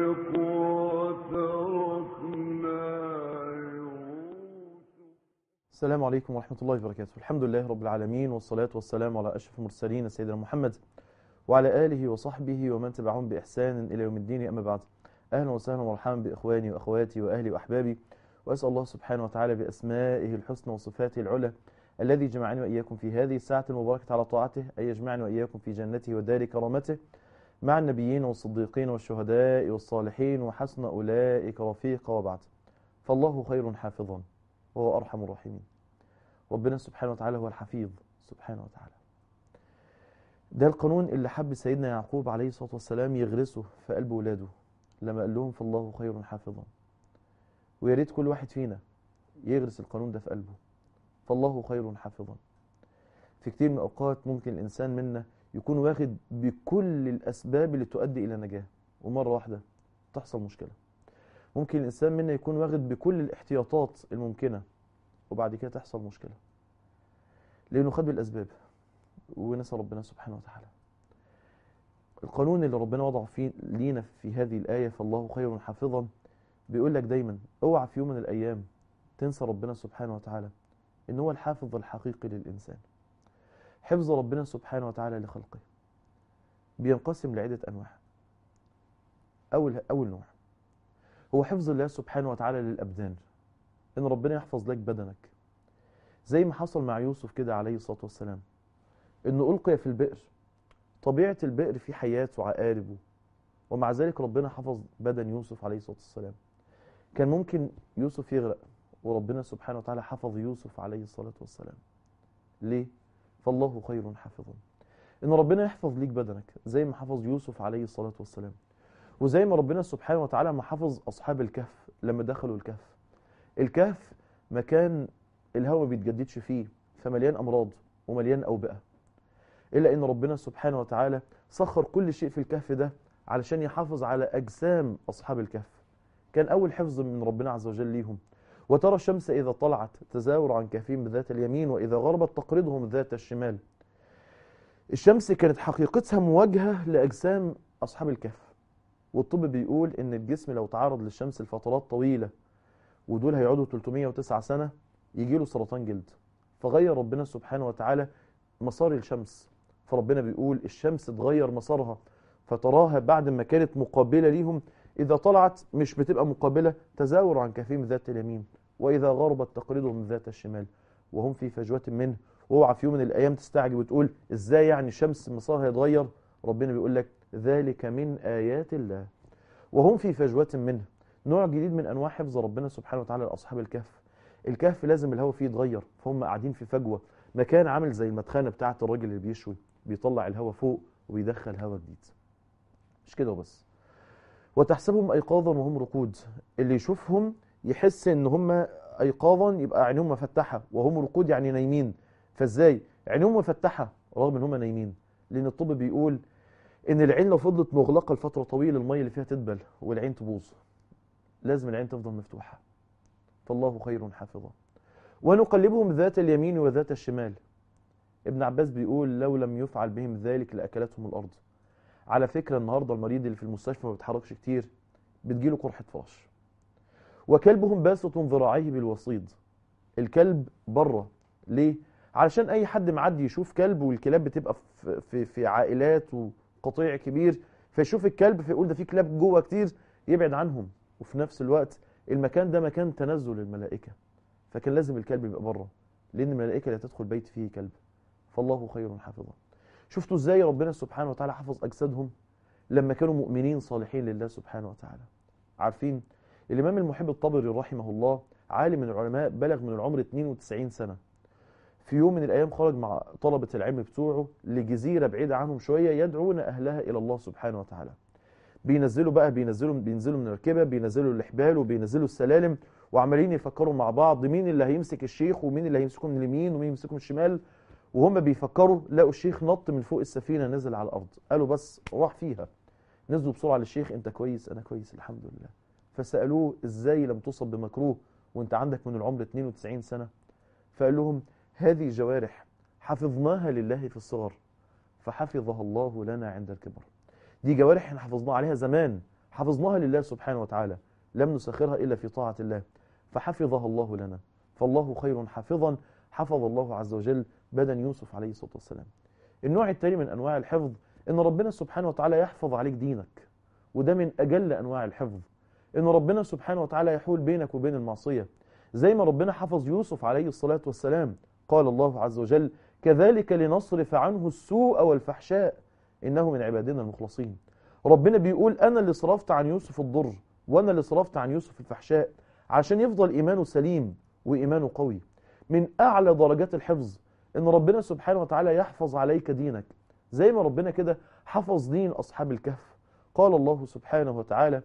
السلام عليكم ورحمة الله وبركاته الحمد لله رب العالمين والصلاة والسلام على أشرف المرسلين سيدنا محمد وعلى آله وصحبه ومن تبعهم بإحسان إلى يوم الدين أما بعد أهلا وسهلا ومرحبا بإخواني وأخواتي وأهلي وأحبابي وأسأل الله سبحانه وتعالى بأسمائه الحسنى وصفاته العلى الذي جمعني وإياكم في هذه الساعة المباركة على طاعته أن يجمعني وإياكم في جنته ودار كرامته مع النبيين والصديقين والشهداء والصالحين وحسن أولئك رفيقا وبعد فالله خير حافظا وهو أرحم الراحمين ربنا سبحانه وتعالى هو الحفيظ سبحانه وتعالى ده القانون اللي حب سيدنا يعقوب عليه الصلاة والسلام يغرسه في قلب ولاده لما قال لهم فالله خير حافظا ويا ريت كل واحد فينا يغرس القانون ده في قلبه فالله خير حافظا في كتير من الأوقات ممكن الإنسان منا يكون واخد بكل الأسباب اللي تؤدي إلى نجاة ومرة واحدة تحصل مشكلة ممكن الإنسان منا يكون واخد بكل الاحتياطات الممكنة وبعد كده تحصل مشكلة لأنه خد بالأسباب ونسأل ربنا سبحانه وتعالى القانون اللي ربنا وضعه فيه لينا في هذه الآية فالله خير حافظا بيقول لك دايما اوعى في يوم من الأيام تنسى ربنا سبحانه وتعالى إن هو الحافظ الحقيقي للإنسان حفظ ربنا سبحانه وتعالى لخلقه بينقسم لعدة أنواع أول, أول نوع هو حفظ الله سبحانه وتعالى للأبدان إن ربنا يحفظ لك بدنك زي ما حصل مع يوسف كده عليه الصلاة والسلام إنه ألقي في البئر طبيعة البئر في حياة وعقارب ومع ذلك ربنا حفظ بدن يوسف عليه الصلاة والسلام كان ممكن يوسف يغرق وربنا سبحانه وتعالى حفظ يوسف عليه الصلاة والسلام ليه؟ فالله خير حافظا إن ربنا يحفظ ليك بدنك زي ما حفظ يوسف عليه الصلاة والسلام وزي ما ربنا سبحانه وتعالى ما حفظ أصحاب الكهف لما دخلوا الكهف الكهف مكان الهواء ما بيتجددش فيه فمليان أمراض ومليان أوبئة إلا إن ربنا سبحانه وتعالى سخر كل شيء في الكهف ده علشان يحافظ على أجسام أصحاب الكهف كان أول حفظ من ربنا عز وجل ليهم وترى الشمس إذا طلعت تزاور عن كهفهم بذات اليمين وإذا غربت تقرضهم ذات الشمال الشمس كانت حقيقتها مواجهة لأجسام أصحاب الكهف والطب بيقول إن الجسم لو تعرض للشمس لفترات طويلة ودول هيقعدوا 309 سنة يجي له سرطان جلد فغير ربنا سبحانه وتعالى مسار الشمس فربنا بيقول الشمس تغير مسارها فتراها بعد ما كانت مقابلة ليهم إذا طلعت مش بتبقى مقابلة تزاور عن كفيم ذات اليمين وإذا غربت تقرضهم ذات الشمال وهم في فجوة منه واوعى في يوم من الأيام تستعجب وتقول إزاي يعني الشمس مسارها يتغير ربنا بيقول لك ذلك من آيات الله وهم في فجوة منه نوع جديد من أنواع حفظ ربنا سبحانه وتعالى لأصحاب الكهف الكهف لازم الهواء فيه يتغير فهم قاعدين في فجوة مكان عامل زي المدخنة بتاعة الراجل اللي بيشوي بيطلع الهواء فوق وبيدخل هواء جديد مش كده وبس وتحسبهم أيقاظا وهم رقود اللي يشوفهم يحس ان هم أيقاظا يبقى عينهم مفتحة وهم رقود يعني نايمين فازاي عينهم مفتحة رغم ان هم نايمين لأن الطب بيقول ان العين لو فضلت مغلقة لفترة طويلة المية اللي فيها تدبل والعين تبوظ لازم العين تفضل مفتوحة فالله خير حافظا ونقلبهم ذات اليمين وذات الشمال ابن عباس بيقول لو لم يفعل بهم ذلك لأكلتهم الأرض على فكرة النهاردة المريض اللي في المستشفى ما بيتحركش كتير بتجيله قرحة فراش وكلبهم باسط ذراعيه بالوصيد الكلب بره ليه؟ علشان أي حد معدي يشوف كلب والكلاب بتبقى في, في, في عائلات وقطيع كبير فيشوف الكلب فيقول ده في كلاب جوه كتير يبعد عنهم وفي نفس الوقت المكان ده مكان تنزل الملائكة فكان لازم الكلب يبقى بره لأن الملائكة لا تدخل بيت فيه كلب فالله خير حافظا شفتوا ازاي ربنا سبحانه وتعالى حفظ أجسادهم لما كانوا مؤمنين صالحين لله سبحانه وتعالى عارفين الإمام المحب الطبري رحمه الله عالم من العلماء بلغ من العمر 92 سنة في يوم من الأيام خرج مع طلبة العلم بتوعه لجزيرة بعيدة عنهم شوية يدعون أهلها إلى الله سبحانه وتعالى بينزلوا بقى بينزلوا بينزلوا من الركبة بينزلوا الحبال وبينزلوا السلالم وعمالين يفكروا مع بعض مين اللي هيمسك الشيخ ومين اللي هيمسكه من اليمين ومين يمسكه من الشمال وهم بيفكروا لقوا الشيخ نط من فوق السفينة نزل على الأرض قالوا بس راح فيها نزلوا بسرعة للشيخ انت كويس انا كويس الحمد لله فسألوه ازاي لم تصب بمكروه وانت عندك من العمر 92 سنة فقال لهم هذه جوارح حفظناها لله في الصغر فحفظها الله لنا عند الكبر دي جوارح احنا حفظناها عليها زمان حفظناها لله سبحانه وتعالى لم نسخرها إلا في طاعة الله فحفظها الله لنا فالله خير حافظا حفظ الله عز وجل بدن يوسف عليه الصلاة والسلام النوع الثاني من أنواع الحفظ إن ربنا سبحانه وتعالى يحفظ عليك دينك وده من أجل أنواع الحفظ إن ربنا سبحانه وتعالى يحول بينك وبين المعصية زي ما ربنا حفظ يوسف عليه الصلاة والسلام قال الله عز وجل كذلك لنصرف عنه السوء والفحشاء إنه من عبادنا المخلصين ربنا بيقول أنا اللي صرفت عن يوسف الضر وأنا اللي صرفت عن يوسف الفحشاء عشان يفضل إيمانه سليم وإيمانه قوي من أعلى درجات الحفظ إن ربنا سبحانه وتعالى يحفظ عليك دينك زي ما ربنا كده حفظ دين أصحاب الكهف قال الله سبحانه وتعالى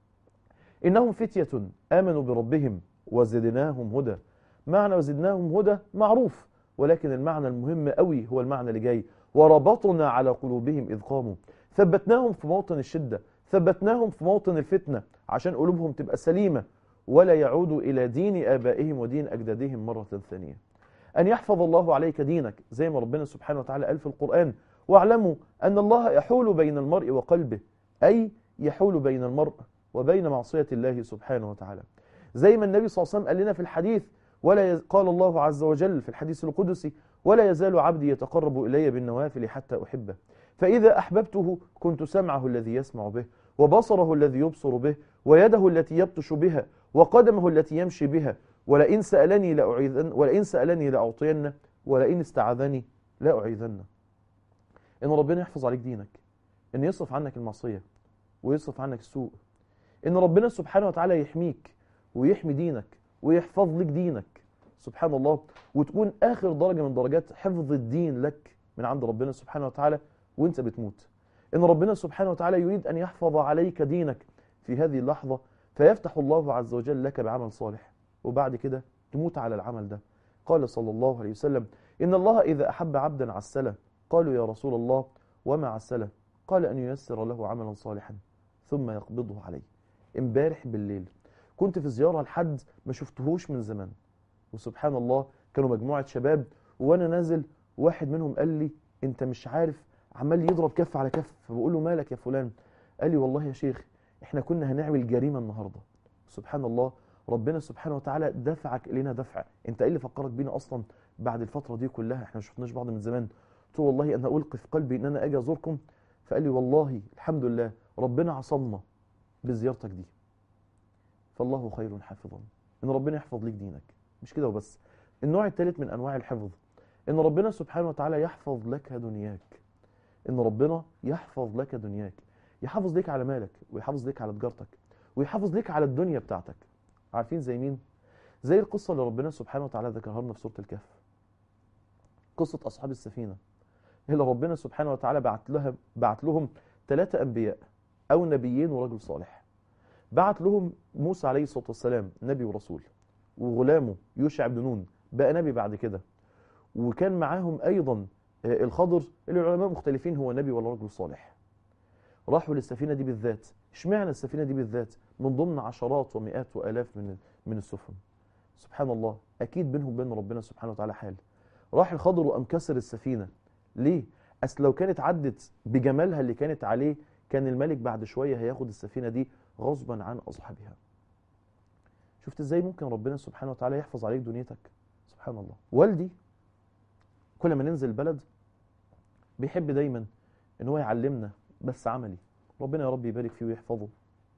إنهم فتية آمنوا بربهم وزدناهم هدى معنى وزدناهم هدى معروف ولكن المعنى المهم قوي هو المعنى اللي جاي وربطنا على قلوبهم إذ قاموا ثبتناهم في موطن الشدة ثبتناهم في موطن الفتنة عشان قلوبهم تبقى سليمة ولا يعودوا إلى دين آبائهم ودين أجدادهم مرة ثانية أن يحفظ الله عليك دينك زي ما ربنا سبحانه وتعالى قال في القرآن واعلموا أن الله يحول بين المرء وقلبه أي يحول بين المرء وبين معصية الله سبحانه وتعالى زي ما النبي صلى الله عليه وسلم قال لنا في الحديث ولا يز... قال الله عز وجل في الحديث القدسي ولا يزال عبدي يتقرب إلي بالنوافل حتى أحبه فإذا أحببته كنت سمعه الذي يسمع به وبصره الذي يبصر به ويده التي يبطش بها وقدمه التي يمشي بها ولئن سألني لأعيذن ولئن سألني لأعطينه ولئن استعاذني لأعيذنه إن ربنا يحفظ عليك دينك إن يصرف عنك المعصية ويصرف عنك السوء إن ربنا سبحانه وتعالى يحميك ويحمي دينك ويحفظ لك دينك سبحان الله وتكون آخر درجة من درجات حفظ الدين لك من عند ربنا سبحانه وتعالى وانت بتموت إن ربنا سبحانه وتعالى يريد أن يحفظ عليك دينك في هذه اللحظة فيفتح الله عز وجل لك بعمل صالح وبعد كده تموت على العمل ده قال صلى الله عليه وسلم إن الله إذا أحب عبدا عسله قالوا يا رسول الله وما عسله قال أن ييسر له عملا صالحا ثم يقبضه عليه امبارح بالليل كنت في زيارة لحد ما شفتهوش من زمان وسبحان الله كانوا مجموعة شباب وأنا نازل واحد منهم قال لي أنت مش عارف عمال يضرب كف على كف فبقول له مالك يا فلان قال لي والله يا شيخ احنا كنا هنعمل جريمة النهاردة سبحان الله ربنا سبحانه وتعالى دفعك إلينا دفع انت ايه اللي فكرك بينا اصلا بعد الفترة دي كلها احنا ما شفناش بعض من زمان قلت له والله انا ألقي في قلبي ان انا اجي ازوركم فقال لي والله الحمد لله ربنا عصمنا بزيارتك دي فالله خير حافظا ان ربنا يحفظ ليك دينك مش كده وبس النوع الثالث من انواع الحفظ ان ربنا سبحانه وتعالى يحفظ لك دنياك ان ربنا يحفظ لك دنياك يحافظ ليك على مالك ويحافظ ليك على تجارتك ويحافظ ليك على الدنيا بتاعتك عارفين زي مين زي القصة اللي ربنا سبحانه وتعالى ذكرها لنا في سورة الكهف قصة أصحاب السفينة اللي ربنا سبحانه وتعالى بعت لها بعت لهم ثلاثة أنبياء أو نبيين ورجل صالح بعت لهم موسى عليه الصلاة والسلام نبي ورسول وغلامه يوشع بن نون بقى نبي بعد كده وكان معاهم أيضا الخضر اللي العلماء مختلفين هو نبي ولا رجل صالح راحوا للسفينة دي بالذات اشمعنى السفينة دي بالذات من ضمن عشرات ومئات وآلاف من من السفن سبحان الله أكيد بينهم وبين ربنا سبحانه وتعالى حال راح الخضر وقام كسر السفينة ليه؟ أصل لو كانت عدت بجمالها اللي كانت عليه كان الملك بعد شوية هياخد السفينة دي غصبا عن أصحابها شفت ازاي ممكن ربنا سبحانه وتعالى يحفظ عليك دنيتك سبحان الله والدي كل ما ننزل البلد بيحب دايما ان هو يعلمنا بس عملي ربنا يا رب يبارك فيه ويحفظه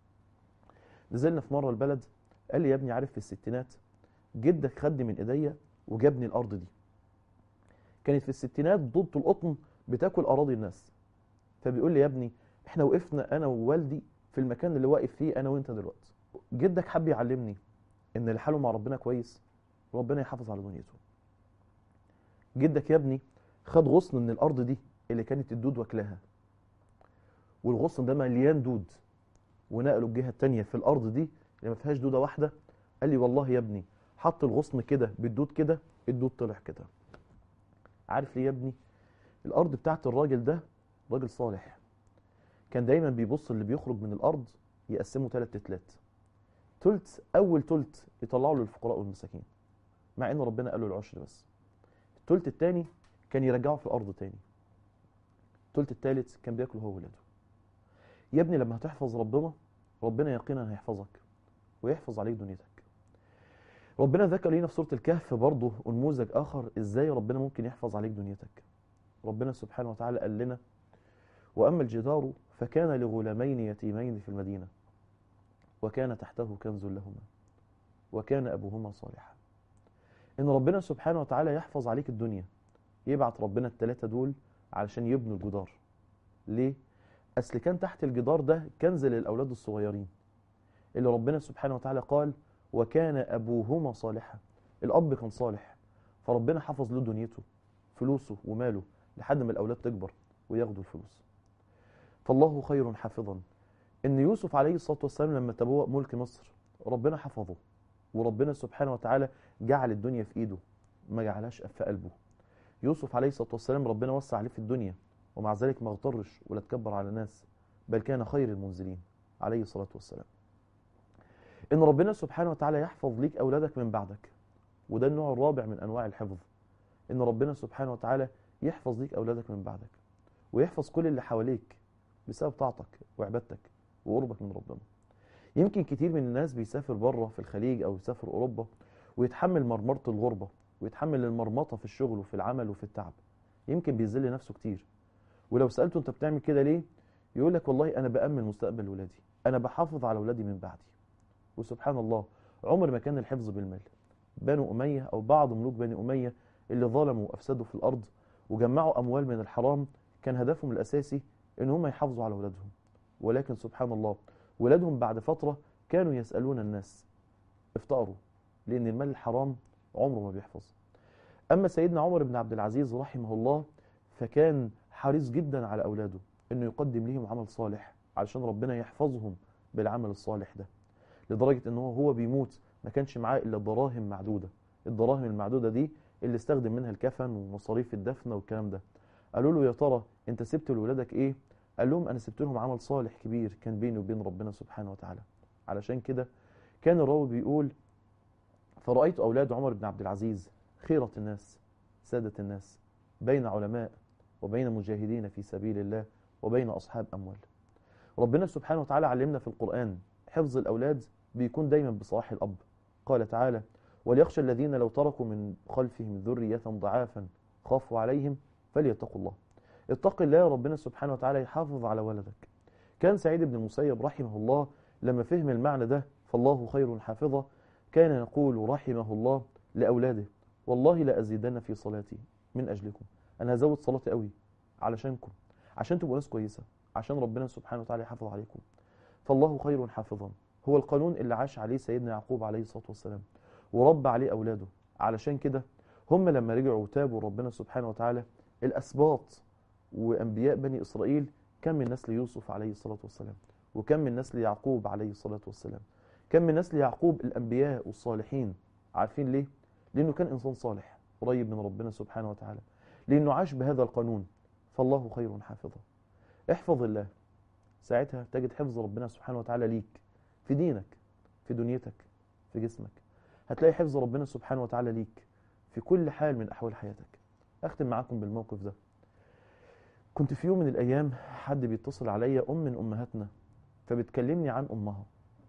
نزلنا في مرة البلد قال لي يا ابني عارف في الستينات جدك خد من ايديا وجابني الارض دي كانت في الستينات ضد القطن بتاكل اراضي الناس فبيقول لي يا ابني احنا وقفنا انا ووالدي في المكان اللي واقف فيه انا وانت دلوقتي جدك حب يعلمني ان اللي حاله مع ربنا كويس ربنا يحافظ على دنيته جدك يا ابني خد غصن من الارض دي اللي كانت الدود واكلاها والغصن ده مليان دود ونقله الجهه الثانيه في الارض دي اللي ما فيهاش دوده واحده قال لي والله يا ابني حط الغصن كده بالدود كده الدود طلع كده عارف ليه يا ابني الارض بتاعت الراجل ده راجل صالح كان دايما بيبص اللي بيخرج من الارض يقسمه ثلاث تلات تلت اول تلت يطلعه للفقراء والمساكين مع ان ربنا قال له العشر بس التلت الثاني كان يرجعه في الارض تاني التلت الثالث كان بياكله هو ولاده يا ابني لما هتحفظ ربنا ربنا يقينا هيحفظك ويحفظ عليك دنيتك ربنا ذكر لينا في سورة الكهف برضه نموذج آخر إزاي ربنا ممكن يحفظ عليك دنيتك ربنا سبحانه وتعالى قال لنا وأما الجدار فكان لغلامين يتيمين في المدينة وكان تحته كنز لهما وكان أبوهما صالحا إن ربنا سبحانه وتعالى يحفظ عليك الدنيا يبعت ربنا الثلاثة دول علشان يبنوا الجدار ليه؟ أصل كان تحت الجدار ده كنز للأولاد الصغيرين اللي ربنا سبحانه وتعالى قال وكان أبوهما صالحا الأب كان صالح فربنا حفظ له دنيته فلوسه وماله لحد ما الأولاد تكبر وياخدوا الفلوس فالله خير حافظا إن يوسف عليه الصلاة والسلام لما تبوأ ملك مصر ربنا حفظه وربنا سبحانه وتعالى جعل الدنيا في إيده ما جعلهاش في قلبه يوسف عليه الصلاة والسلام ربنا وسع عليه في الدنيا ومع ذلك ما اغترش ولا تكبر على الناس بل كان خير المنزلين عليه الصلاة والسلام إن ربنا سبحانه وتعالى يحفظ ليك أولادك من بعدك وده النوع الرابع من أنواع الحفظ إن ربنا سبحانه وتعالى يحفظ ليك أولادك من بعدك ويحفظ كل اللي حواليك بسبب طاعتك وعبادتك وقربك من ربنا يمكن كتير من الناس بيسافر بره في الخليج أو يسافر أوروبا ويتحمل مرمرة الغربة ويتحمل المرمطة في الشغل وفي العمل وفي التعب يمكن بيذل نفسه كتير ولو سألته أنت بتعمل كده ليه يقول لك والله أنا بأمن مستقبل ولادي أنا بحافظ على ولادي من بعدي وسبحان الله عمر ما كان الحفظ بالمال بنو أمية أو بعض ملوك بني أمية اللي ظلموا وأفسدوا في الأرض وجمعوا أموال من الحرام كان هدفهم الأساسي إن هم يحافظوا على أولادهم ولكن سبحان الله ولادهم بعد فترة كانوا يسألون الناس افتقروا لأن المال الحرام عمره ما بيحفظ أما سيدنا عمر بن عبد العزيز رحمه الله فكان حريص جدا على أولاده إنه يقدم لهم عمل صالح علشان ربنا يحفظهم بالعمل الصالح ده لدرجة إن هو هو بيموت ما كانش معاه إلا دراهم معدودة الدراهم المعدودة دي اللي استخدم منها الكفن ومصاريف الدفن والكلام ده قالوا له يا ترى أنت سبت لولادك إيه قال لهم أنا سبت لهم عمل صالح كبير كان بيني وبين ربنا سبحانه وتعالى علشان كده كان الراوي بيقول فرأيت أولاد عمر بن عبد العزيز خيرة الناس سادة الناس بين علماء وبين مجاهدين في سبيل الله وبين أصحاب أموال ربنا سبحانه وتعالى علمنا في القرآن حفظ الأولاد بيكون دايما بصلاح الأب قال تعالى وليخشى الذين لو تركوا من خلفهم ذرية ضعافا خافوا عليهم فليتقوا الله اتق الله ربنا سبحانه وتعالى يحافظ على ولدك كان سعيد بن المسيب رحمه الله لما فهم المعنى ده فالله خير حافظة كان يقول رحمه الله لأولاده والله لا أزيدن في صلاتي من أجلكم أنا هزود صلاتي قوي علشانكم عشان تبقوا ناس كويسة عشان ربنا سبحانه وتعالى يحافظ عليكم فالله خير حافظا هو القانون اللي عاش عليه سيدنا يعقوب عليه الصلاة والسلام وربى عليه أولاده علشان كده هم لما رجعوا وتابوا ربنا سبحانه وتعالى الأسباط وأنبياء بني إسرائيل كان من نسل يوسف عليه الصلاة والسلام وكان من نسل يعقوب عليه الصلاة والسلام كان من نسل يعقوب الأنبياء والصالحين عارفين ليه؟ لأنه كان إنسان صالح قريب من ربنا سبحانه وتعالى لأنه عاش بهذا القانون فالله خير حافظا احفظ الله ساعتها تجد حفظ ربنا سبحانه وتعالى ليك في دينك في دنيتك في جسمك هتلاقي حفظ ربنا سبحانه وتعالى ليك في كل حال من أحوال حياتك أختم معاكم بالموقف ده كنت في يوم من الأيام حد بيتصل عليا أم من أمهاتنا فبتكلمني عن أمها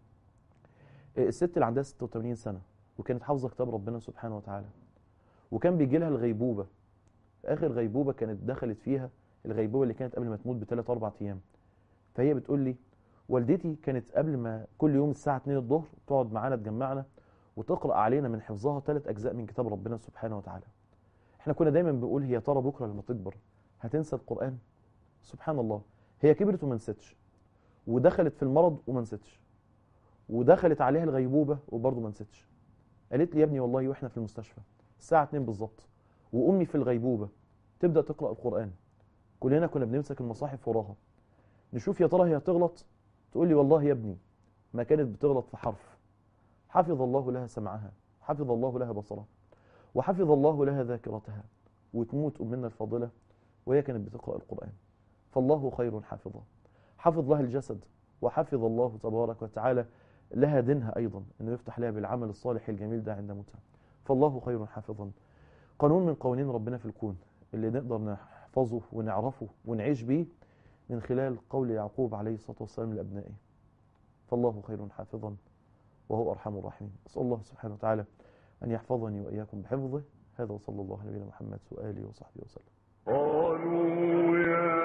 الست اللي عندها 86 سنة وكانت حافظة كتاب ربنا سبحانه وتعالى وكان بيجي لها الغيبوبة آخر غيبوبة كانت دخلت فيها الغيبوبة اللي كانت قبل ما تموت بثلاث أربع أيام فهي بتقول لي والدتي كانت قبل ما كل يوم الساعة 2 الظهر تقعد معانا تجمعنا وتقرأ علينا من حفظها ثلاث أجزاء من كتاب ربنا سبحانه وتعالى احنا كنا دايما بنقول هي ترى بكرة لما تكبر هتنسى القرآن سبحان الله هي كبرت وما نسيتش ودخلت في المرض وما نسيتش ودخلت عليها الغيبوبة وبرضه ما نسيتش قالت لي يا ابني والله واحنا في المستشفى الساعة 2 بالظبط وأمي في الغيبوبة تبدأ تقرأ القرآن كلنا كنا بنمسك المصاحف وراها نشوف يا ترى هي تغلط تقول لي والله يا ابني ما كانت بتغلط في حرف حفظ الله لها سمعها حفظ الله لها بصرها وحفظ الله لها ذاكرتها وتموت أمنا الفاضلة وهي كانت بتقرأ القرآن فالله خير حافظا حفظ لها الجسد وحفظ الله تبارك وتعالى لها دينها أيضا أنه يفتح لها بالعمل الصالح الجميل ده عند موتها فالله خير حافظا قانون من قوانين ربنا في الكون اللي نقدر نحفظه ونعرفه ونعيش بيه من خلال قول يعقوب عليه الصلاة والسلام لأبنائه فالله خير حافظا وهو أرحم الراحمين أسأل الله سبحانه وتعالى أن يحفظني وإياكم بحفظه هذا وصلى الله على نبينا محمد وآله وصحبه وسلم قالوا يا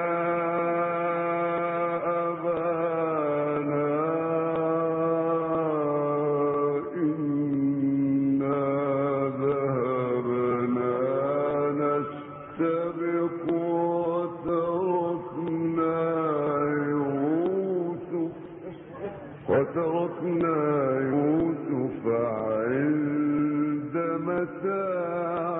أبانا إنا ذهبنا نستبق وتركنا يوسف وتركنا يوسف عند متاعنا